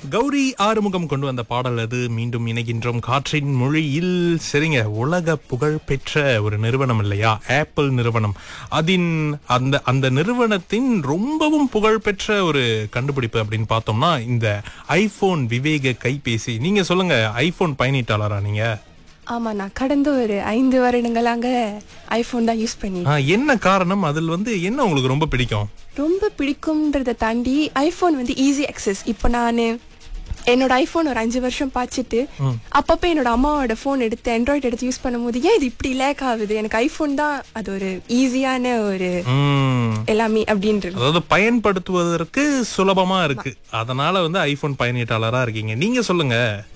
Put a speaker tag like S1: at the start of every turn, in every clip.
S1: கௌரி ஆறுமுகம் கொண்டு வந்த பாடல் அது மீண்டும் இணைகின்றோம் காற்றின் மொழியில் சரிங்க உலக புகழ் பெற்ற ஒரு நிறுவனம் இல்லையா ஆப்பிள் நிறுவனம் அதின் அந்த அந்த நிறுவனத்தின் ரொம்பவும் புகழ் பெற்ற ஒரு கண்டுபிடிப்பு அப்படின்னு பார்த்தோம்னா இந்த ஐபோன் விவேக கைபேசி நீங்க சொல்லுங்க ஐபோன் பயணிட்டாளரா நீங்க
S2: ஆமா நான் கடந்த ஒரு ஐந்து வருடங்களாக ஐபோன் தான் யூஸ் பண்ணி
S1: ஆ, என்ன காரணம் அதில் வந்து என்ன உங்களுக்கு ரொம்ப பிடிக்கும்
S2: ரொம்ப பிடிக்கும்ன்றதை தாண்டி ஐபோன் வந்து ஈஸி அக்சஸ் இப்போ நான் என்னோட ஐபோன் ஒரு அஞ்சு வருஷம் பாய்ச்சிட்டு அப்பப்போ என்னோட அம்மாவோட ஃபோன் எடுத்து ஆண்ட்ராய்டு எடுத்து யூஸ் பண்ணும்போது ஏன் இது இப்படி லேக் ஆகுது எனக்கு ஐபோன் தான் அது ஒரு ஈஸியான ஒரு
S1: ம்
S2: எல்லாமே அப்படின்றது
S1: அதாவது பயன்படுத்துவதற்கு சுலபமா இருக்கு அதனால வந்து ஐபோன் பயனீட்டாளரா இருக்கீங்க நீங்க சொல்லுங்க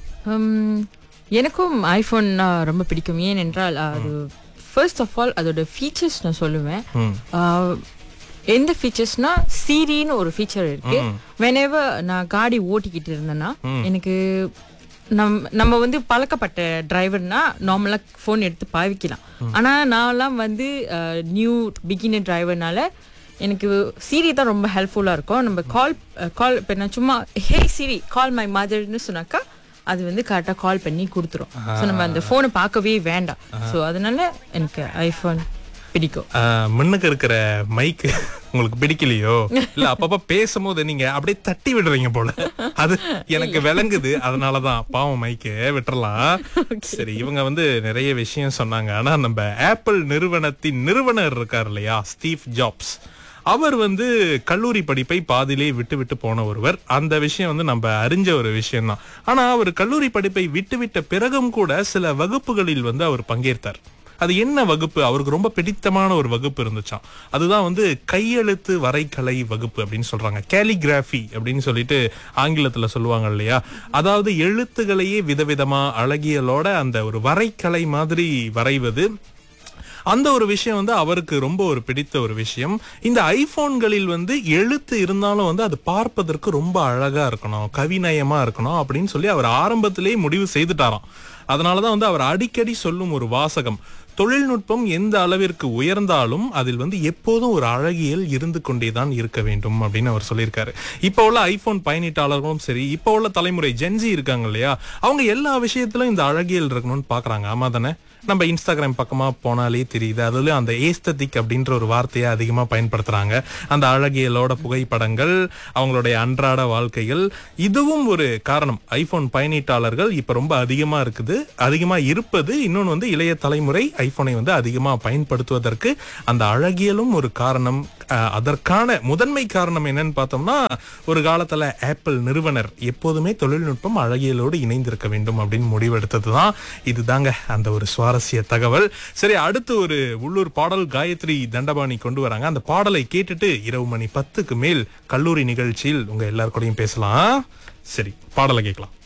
S3: ஹம், எனக்கும் ஐஃபோன் ரொம்ப பிடிக்கும் ஏனென்றால் அது ஃபர்ஸ்ட் ஆஃப் ஆல் அதோட ஃபீச்சர்ஸ் நான் சொல்லுவேன்
S1: ம்.
S3: ஆஹ், எந்த ஃபீச்சர்ஸ்னா சீரின்னு ஒரு ஃபீச்சர் இருக்கு whenever நான் காடி ஓட்டிக்கிட்டு இருந்தேன்னா எனக்கு நம் நம்ம வந்து பழக்கப்பட்ட டிரைவர்னா நார்மலா ஃபோன் எடுத்து பாவிக்கலாம் ஆனா நான்லாம் வந்து நியூ பிகினர் டிரைவர்னால எனக்கு சீரி தான் ரொம்ப ஹெல்ப்ஃபுல்லா இருக்கும் நம்ம கால் கால் இப்போ நான் சும்மா ஹே சிரி கால் மை மதர்னு சொன்னாக்கா அது வந்து கரெக்டாக கால் பண்ணி கொடுத்துரும் ஸோ நம்ம அந்த ஃபோனை பார்க்கவே வேண்டாம் ஸோ அதனால எனக்கு ஐஃபோன் பிடிக்கும்
S1: ஆ, முன்னுக்கு இருக்கிற மைக் உங்களுக்கு பிடிக்கலையோ இல்ல அப்பப்ப பேசும்போது நீங்க அப்படியே தட்டி விடுறீங்க போல அது எனக்கு விளங்குது அதனாலதான் பாவம் மைக்கு விட்டுறலாம் சரி இவங்க வந்து நிறைய விஷயம் சொன்னாங்க ஆனா நம்ம ஆப்பிள் நிறுவனத்தின் நிறுவனர் இருக்கார் இல்லையா ஸ்டீவ் ஜாப்ஸ் அவர் வந்து கல்லூரி படிப்பை பாதியிலே விட்டு விட்டு போன ஒருவர் அந்த விஷயம் வந்து நம்ம அறிஞ்ச ஒரு விஷயம் தான் ஆனா அவர் கல்லூரி படிப்பை விட்டு விட்ட பிறகும் கூட சில வகுப்புகளில் வந்து அவர் பங்கேற்றார் அது என்ன வகுப்பு அவருக்கு ரொம்ப பிடித்தமான ஒரு வகுப்பு இருந்துச்சாம் அதுதான் வந்து கையெழுத்து வரைகலை வகுப்பு அப்படின்னு சொல்றாங்க கேலிகிராஃபி அப்படின்னு சொல்லிட்டு ஆங்கிலத்துல சொல்லுவாங்க இல்லையா அதாவது எழுத்துகளையே விதவிதமா அழகியலோட அந்த ஒரு வரைகலை மாதிரி வரைவது அந்த ஒரு விஷயம் வந்து அவருக்கு ரொம்ப ஒரு பிடித்த ஒரு விஷயம் இந்த ஐபோன்களில் வந்து எழுத்து இருந்தாலும் வந்து அது பார்ப்பதற்கு ரொம்ப அழகா இருக்கணும் கவிநயமா இருக்கணும் அப்படின்னு சொல்லி அவர் ஆரம்பத்திலேயே முடிவு செய்துட்டாராம் அதனாலதான் வந்து அவர் அடிக்கடி சொல்லும் ஒரு வாசகம் தொழில்நுட்பம் எந்த அளவிற்கு உயர்ந்தாலும் அதில் வந்து எப்போதும் ஒரு அழகியல் இருந்து கொண்டேதான் இருக்க வேண்டும் அப்படின்னு அவர் சொல்லியிருக்காரு இப்போ உள்ள ஐபோன் பயணிட்டாளர்களும் சரி இப்போ உள்ள தலைமுறை ஜென்சி இருக்காங்க இல்லையா அவங்க எல்லா விஷயத்திலும் இந்த அழகியல் இருக்கணும்னு பாக்குறாங்க ஆமா தானே நம்ம இன்ஸ்டாகிராம் பக்கமா போனாலே தெரியுது அதுலயும் அந்த ஏஸ்தட்டிக் அப்படின்ற ஒரு வார்த்தையை அதிகமா பயன்படுத்துறாங்க அந்த அழகியலோட புகைப்படங்கள் அவங்களுடைய அன்றாட வாழ்க்கைகள் இதுவும் ஒரு காரணம் ஐபோன் பயணீட்டாளர்கள் இப்ப ரொம்ப அதிகமா இருக்குது அதிகமா இருப்பது இன்னொன்னு வந்து இளைய தலைமுறை ஐபோனை வந்து அதிகமா பயன்படுத்துவதற்கு அந்த அழகியலும் ஒரு காரணம் அஹ், அதற்கான முதன்மை காரணம் என்னன்னு பார்த்தோம்னா ஒரு காலத்துல ஆப்பிள் நிறுவனர் எப்போதுமே தொழில்நுட்பம் அழகியலோடு இணைந்திருக்க வேண்டும் அப்படின்னு முடிவெடுத்ததுதான் இதுதாங்க அந்த ஒரு சுவாரஸ்ய தகவல் சரி அடுத்து ஒரு உள்ளூர் பாடல் காயத்ரி தண்டபாணி கொண்டு வராங்க அந்த பாடலை கேட்டுட்டு இரவு மணி பத்துக்கு மேல் கல்லூரி நிகழ்ச்சியில் உங்க எல்லார் கூடயும் பேசலாம் சரி பாடலை கேட்கலாம்